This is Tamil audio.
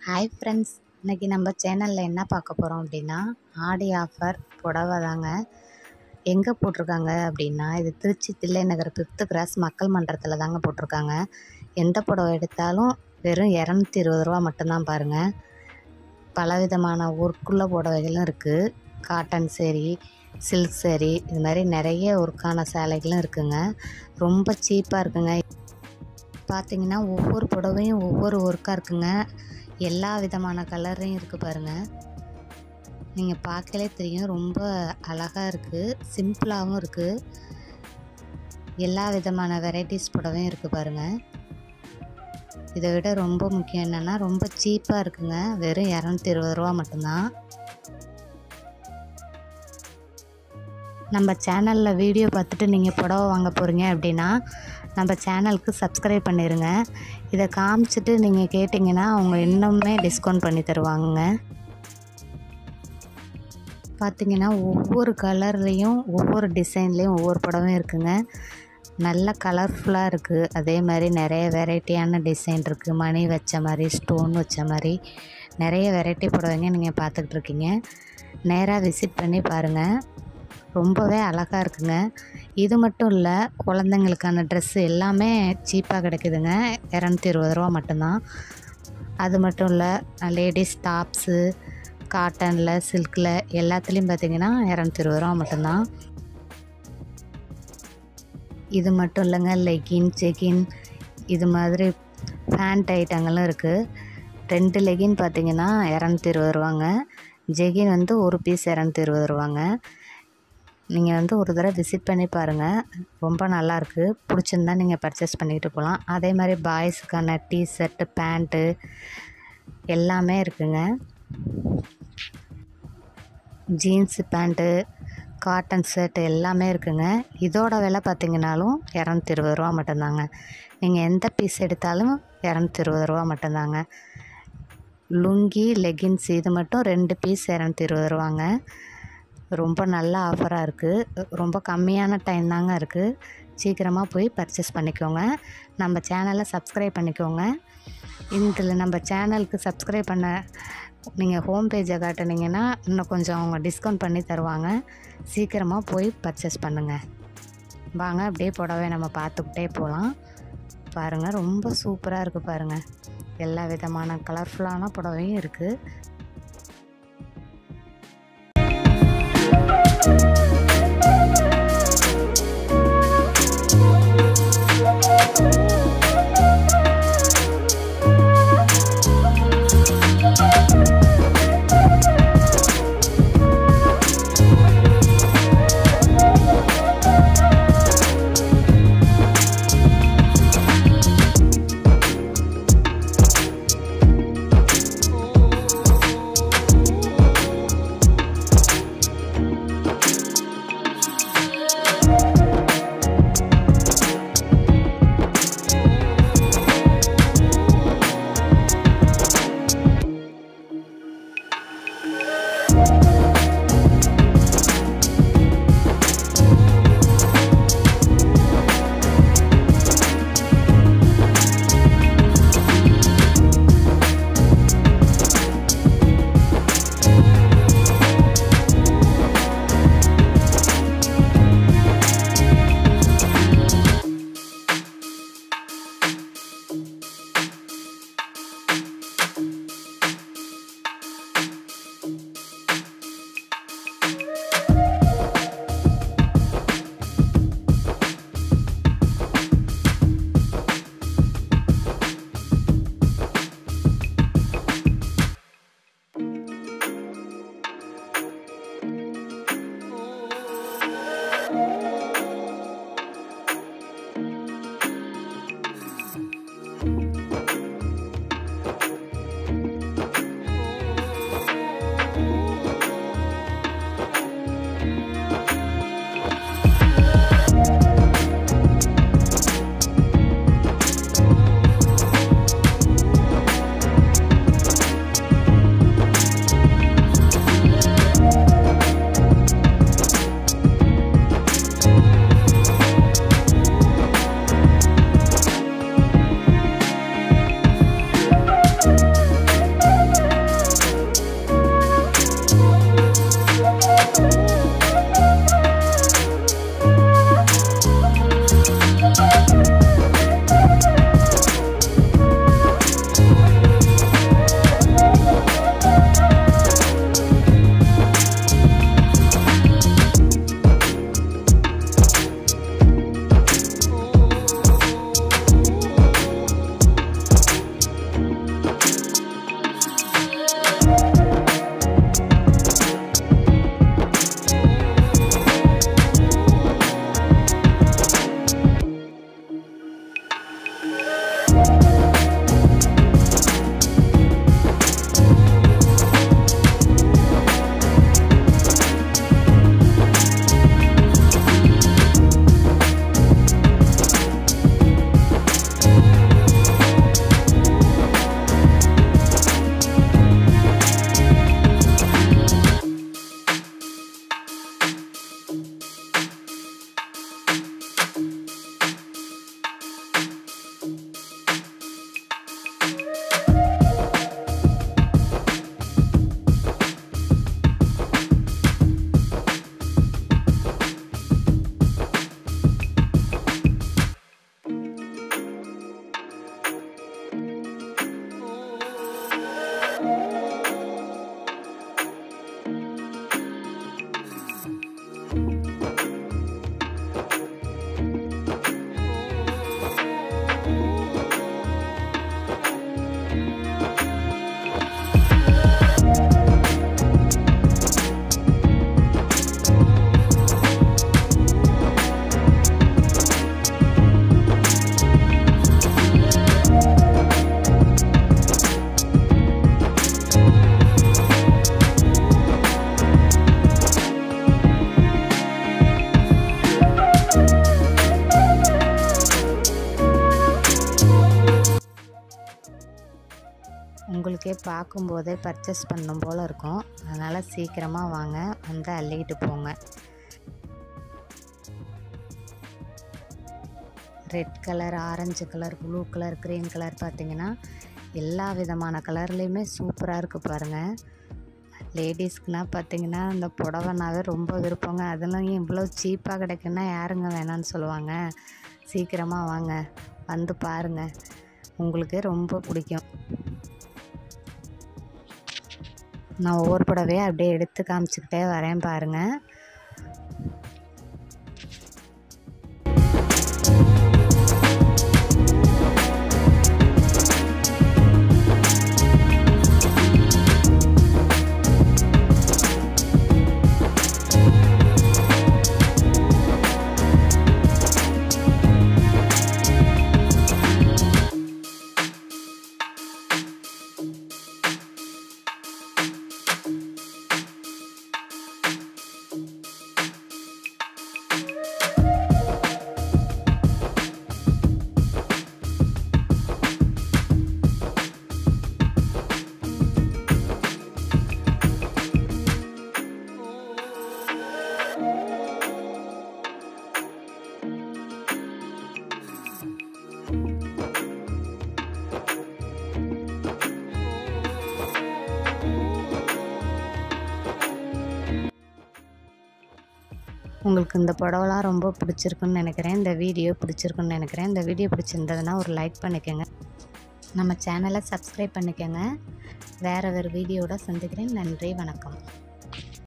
ஹாய் ஃப்ரெண்ட்ஸ் இன்றைக்கி நம்ம சேனலில் என்ன பார்க்க போகிறோம் அப்படின்னா ஆடி ஆஃபர் புடவை தாங்க எங்கே போட்டிருக்காங்க அப்படின்னா இது திருச்சி தில்லை நகர் ஃபிஃப்த்து கிராஸ் மக்கள் மன்றத்தில் தாங்க போட்டிருக்காங்க எந்த புடவை எடுத்தாலும் வெறும் இரநூத்தி இருபது ரூபா மட்டும்தான் பாருங்கள் பலவிதமான ஒர்க்குள்ள புடவைகளும் இருக்குது காட்டன் சேரீ சில்க் சேரீ இது மாதிரி நிறைய ஒர்க்கான சேலைகளும் இருக்குங்க ரொம்ப சீப்பாக இருக்குங்க பார்த்தீங்கன்னா ஒவ்வொரு புடவையும் ஒவ்வொரு ஒர்க்காக இருக்குங்க எல்லா விதமான கலர்லையும் இருக்குது பாருங்கள் நீங்கள் பார்க்கலே தெரியும் ரொம்ப அழகாக இருக்குது சிம்பிளாகவும் இருக்குது எல்லா விதமான வெரைட்டிஸ் புடவையும் இருக்குது பாருங்கள் இதை விட ரொம்ப முக்கியம் என்னென்னா ரொம்ப சீப்பாக இருக்குங்க வெறும் இரநூத்தி இருபது ரூபா மட்டும்தான் நம்ம சேனலில் வீடியோ பார்த்துட்டு நீங்கள் புடவை வாங்க போகிறீங்க அப்படின்னா நம்ம சேனலுக்கு சப்ஸ்கிரைப் பண்ணிடுங்க இதை காமிச்சிட்டு நீங்கள் கேட்டிங்கன்னா அவங்க இன்னுமே டிஸ்கவுண்ட் பண்ணி தருவாங்க பார்த்தீங்கன்னா ஒவ்வொரு கலர்லேயும் ஒவ்வொரு டிசைன்லேயும் ஒவ்வொரு புடவையும் இருக்குங்க நல்ல கலர்ஃபுல்லாக இருக்குது அதே மாதிரி நிறைய வெரைட்டியான டிசைன் இருக்குது மணி வச்ச மாதிரி ஸ்டோன் வச்ச மாதிரி நிறைய வெரைட்டி புடவைங்க நீங்கள் பார்த்துக்கிட்டு இருக்கீங்க நேராக விசிட் பண்ணி பாருங்கள் ரொம்பவே அழகாக இருக்குங்க இது மட்டும் இல்லை குழந்தைங்களுக்கான ட்ரெஸ்ஸு எல்லாமே சீப்பாக கிடைக்குதுங்க இரநூத்தி இருபது ரூபா மட்டும்தான் அது மட்டும் இல்லை லேடிஸ் டாப்ஸு காட்டனில் சில்கில் எல்லாத்துலேயும் பார்த்தீங்கன்னா இரநூத்தி இருபது ரூபா மட்டும்தான் இது மட்டும் இல்லைங்க லெகின் செகின் இது மாதிரி பேண்ட் ஐட்டங்களும் இருக்குது ரெண்டு லெகின் பார்த்தீங்கன்னா இரநூத்தி இருபது ரூபாங்க ஜெகின் வந்து ஒரு பீஸ் இரநூத்தி இருபது ரூபாங்க நீங்கள் வந்து ஒரு தடவை விசிட் பண்ணி பாருங்கள் ரொம்ப நல்லாயிருக்கு பிடிச்சிருந்தா நீங்கள் பர்ச்சேஸ் பண்ணிக்கிட்டு போகலாம் அதே மாதிரி பாய்ஸுக்கான டிஷர்ட்டு பேண்ட்டு எல்லாமே இருக்குங்க ஜீன்ஸு பேண்ட்டு காட்டன் ஷர்ட் எல்லாமே இருக்குங்க இதோட விலை பார்த்தீங்கன்னாலும் இரநூத்தி இருபது ரூபா மட்டும்தாங்க நீங்கள் எந்த பீஸ் எடுத்தாலும் இரநூத்தி இருபது ரூபா மட்டும்தாங்க லுங்கி லெகின்ஸ் இது மட்டும் ரெண்டு பீஸ் இரநூத்தி இருபது ரூபாங்க ரொம்ப நல்ல ஆஃபராக இருக்குது ரொம்ப கம்மியான டைம் தாங்க இருக்குது சீக்கிரமாக போய் பர்ச்சேஸ் பண்ணிக்கோங்க நம்ம சேனலை சப்ஸ்கிரைப் பண்ணிக்கோங்க இதில் நம்ம சேனலுக்கு சப்ஸ்கிரைப் பண்ண நீங்கள் ஹோம் பேஜை காட்டுனீங்கன்னா இன்னும் கொஞ்சம் அவங்க டிஸ்கவுண்ட் பண்ணி தருவாங்க சீக்கிரமாக போய் பர்ச்சேஸ் பண்ணுங்கள் வாங்க அப்படியே புடவை நம்ம பார்த்துக்கிட்டே போகலாம் பாருங்கள் ரொம்ப சூப்பராக இருக்குது பாருங்கள் எல்லா விதமான கலர்ஃபுல்லான புடவையும் இருக்குது உங்களுக்கே பார்க்கும்போதே பர்ச்சேஸ் பண்ணும் போல் இருக்கும் அதனால் சீக்கிரமாக வாங்க வந்து அள்ளிக்கிட்டு போங்க red colour orange colour blue colour green colour பார்த்தீங்கன்னா எல்லா விதமான கலர்லேயுமே சூப்பராக இருக்குது பாருங்கள் லேடிஸ்க்குனால் பார்த்தீங்கன்னா அந்த புடவைனாவே ரொம்ப விருப்பங்க அதெல்லாம் இவ்வளோ சீப்பாக கிடைக்குன்னா யாருங்க வேணான்னு சொல்லுவாங்க சீக்கிரமாக வாங்க வந்து பாருங்கள் உங்களுக்கே ரொம்ப பிடிக்கும் நான் ஒவ்வொரு புடவையை அப்படியே எடுத்து காமிச்சிக்கிட்டே வரேன் பாருங்கள் உங்களுக்கு இந்த புடவெல்லாம் ரொம்ப பிடிச்சிருக்குன்னு நினைக்கிறேன் இந்த வீடியோ பிடிச்சிருக்குன்னு நினைக்கிறேன் இந்த வீடியோ பிடிச்சிருந்ததுன்னா ஒரு லைக் பண்ணிக்கோங்க நம்ம சேனலை சப்ஸ்கிரைப் பண்ணிக்கோங்க வேறு வேறு வீடியோட சந்திக்கிறேன் நன்றி வணக்கம்